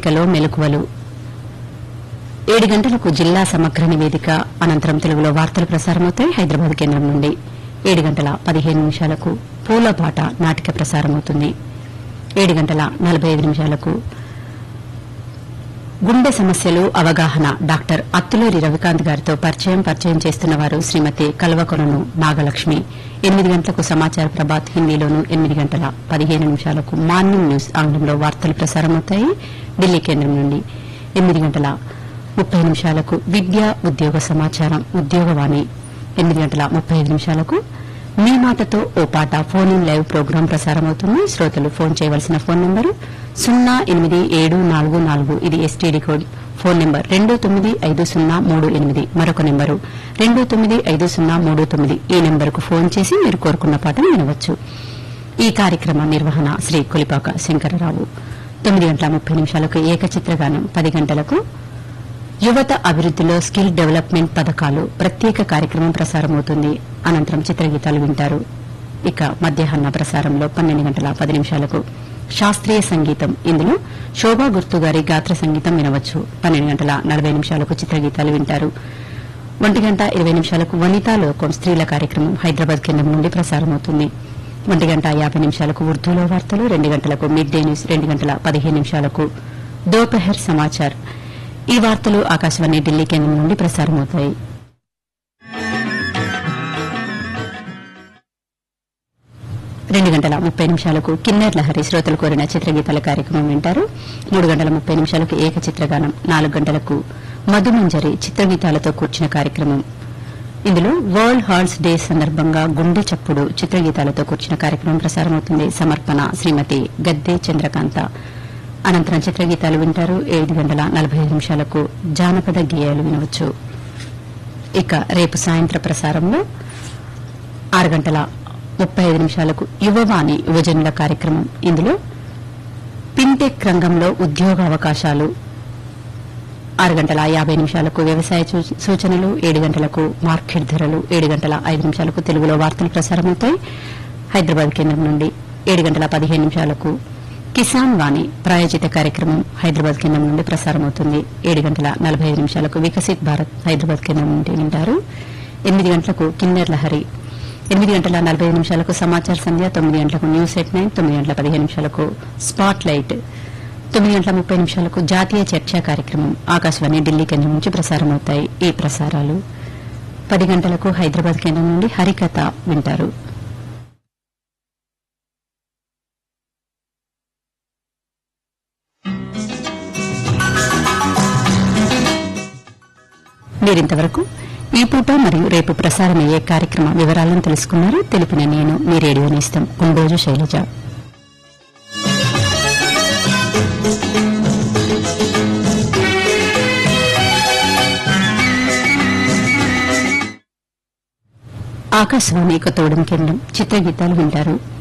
ప్రణాళికలో మెలకువలు ఏడు గంటలకు జిల్లా సమగ్ర నివేదిక అనంతరం తెలుగులో వార్తలు ప్రసారమవుతాయి హైదరాబాద్ కేంద్రం నుండి ఏడు గంటల పదిహేను నిమిషాలకు పూలబాట నాటిక ప్రసారమవుతుంది ఏడు గంటల నలభై ఐదు నిమిషాలకు గుండె సమస్యలు అవగాహన డాక్టర్ అత్తులూరి రవికాంత్ గారితో పరిచయం పరిచయం చేస్తున్న వారు శ్రీమతి కల్వకొనను నాగలక్ష్మి ఎనిమిది గంటలకు సమాచార ప్రభాత్ హిందీలోను ఎనిమిది గంటల పదిహేను నిమిషాలకు మార్నింగ్ న్యూస్ ఆంగ్లంలో వార్తలు ప్రసారమవుతాయి ఢిల్లీ కేంద్రం నుండి ఎనిమిది గంటల ముప్పై నిమిషాలకు విద్య ఉద్యోగ సమాచారం ఉద్యోగవాణి ఎనిమిది గంటల ముప్పై ఐదు నిమిషాలకు మీ మాటతో ఓ పాట ఫోన్ ఇన్ లైవ్ ప్రోగ్రాం ప్రసారమవుతుంది శ్రోతలు ఫోన్ చేయవలసిన ఫోన్ నంబరు సున్నా ఎనిమిది ఏడు నాలుగు నాలుగు ఇది ఎస్టీడీ కోడ్ ఫోన్ నెంబర్ రెండు తొమ్మిది ఐదు సున్నా మూడు ఎనిమిది మరొక నెంబరు రెండు తొమ్మిది ఐదు సున్నా మూడు తొమ్మిది ఈ నెంబర్కు ఫోన్ చేసి మీరు కోరుకున్న పాటను వినవచ్చు ఈ కార్యక్రమ నిర్వహణ శ్రీ కొలిపాక శంకరరావు తొమ్మిది గంటల ముప్పై నిమిషాలకు ఏకచిత్రగానం పది గంటలకు యువత అభివృద్దిలో స్కిల్ డెవలప్మెంట్ పథకాలు ప్రత్యేక కార్యక్రమం ప్రసారమవుతుంది అనంతరం చిత్రగీతాలు వింటారు ఇక మధ్యాహ్న ప్రసారంలో పన్నెండు గంటల పది నిమిషాలకు శాస్త్రీయ సంగీతం ఇందులో శోభా గుర్తు గారి గాత్ర సంగీతం వినవచ్చు పన్నెండు గంటల నలభై నిమిషాలకు చిత్రగీతాలు వింటారు ఒంటి గంట ఇరవై నిమిషాలకు వనితా లోకం స్త్రీల కార్యక్రమం హైదరాబాద్ కేంద్రం నుండి ప్రసారమవుతుంది ఒంటి గంట యాభై నిమిషాలకు ఉర్దూలో వార్తలు రెండు గంటలకు మిడ్ డే న్యూస్ రెండు గంటల పదిహేను నిమిషాలకు దోపహర్ సమాచార్ ఈ వార్తలు ఆకాశవాణి ఢిల్లీ కేంద్రం నుండి ప్రసారమవుతాయి రెండు గంటల ముప్పై నిమిషాలకు కిన్నెర్ లహరి శ్రోతలు కోరిన చిత్రగీతాల కార్యక్రమం వింటారు మూడు గంటల ముప్పై నిమిషాలకు ఏక చిత్రగానం నాలుగు గంటలకు మధుమంజరి చిత్రగీతాలతో కూర్చిన కార్యక్రమం ఇందులో వరల్డ్ హార్ట్స్ డే సందర్భంగా గుండె చప్పుడు చిత్రగీతాలతో కూర్చిన కార్యక్రమం ప్రసారమవుతుంది సమర్పణ శ్రీమతి గద్దె చంద్రకాంత అనంతరం చిత్రగీతాలు వింటారు ఏడు గంటల నలభై ఐదు నిమిషాలకు జానపద గేయాలు వినవచ్చు ఇక రేపు సాయంత్ర ప్రసారంలో ఆరు గంటల ముప్పై ఐదు నిమిషాలకు యువవాణి యువజనుల కార్యక్రమం ఇందులో ఫిన్టెక్ రంగంలో ఉద్యోగ అవకాశాలు ఆరు గంటల యాభై నిమిషాలకు వ్యవసాయ సూ- సూచనలు ఏడు గంటలకు మార్కెట్ ధరలు ఏడు గంటల ఐదు నిమిషాలకు తెలుగులో వార్తలు ప్రసారమవుతాయి హైదరాబాద్ కేంద్రం నుండి ఏడు గంటల పదిహేను నిమిషాలకు కిసాన్ వాణి ప్రాయోజిత కార్యక్రమం హైదరాబాద్ కేంద్రం నుండి ప్రసారమవుతుంది ఏడు గంటల నలభై ఐదు నిమిషాలకు వికసిత్ భారత్ హైదరాబాద్ కేంద్రం నుండి వింటారు ఎనిమిది గంటలకు కిన్నెర్ లహరి ఎనిమిది గంటల నలభై ఐదు నిమిషాలకు సమాచార సంధ్య తొమ్మిది గంటలకు న్యూస్ ఎట్ నైన్ తొమ్మిది గంటల పదిహేను నిమిషాలకు స్పాట్ లైట్ తొమ్మిది గంటల ముప్పై నిమిషాలకు జాతీయ చర్చా కార్యక్రమం ఆకాశవాణి ఢిల్లీ కేంద్రం నుంచి ప్రసారమవుతాయి ఈ ప్రసారాలు పది గంటలకు హైదరాబాద్ కేంద్రం నుండి హరికథ వింటారు మీరింతవరకు ఈ పూట మరియు రేపు ప్రసారమయ్యే కార్యక్రమ వివరాలను తెలుసుకున్నారు తెలిపిన నేను మీ రేడియో నేస్తం కుండోజు శైలజ ఆకాశవాణి కొత్తగూడెం కేంద్రం చిత్రగీతాలు వింటారు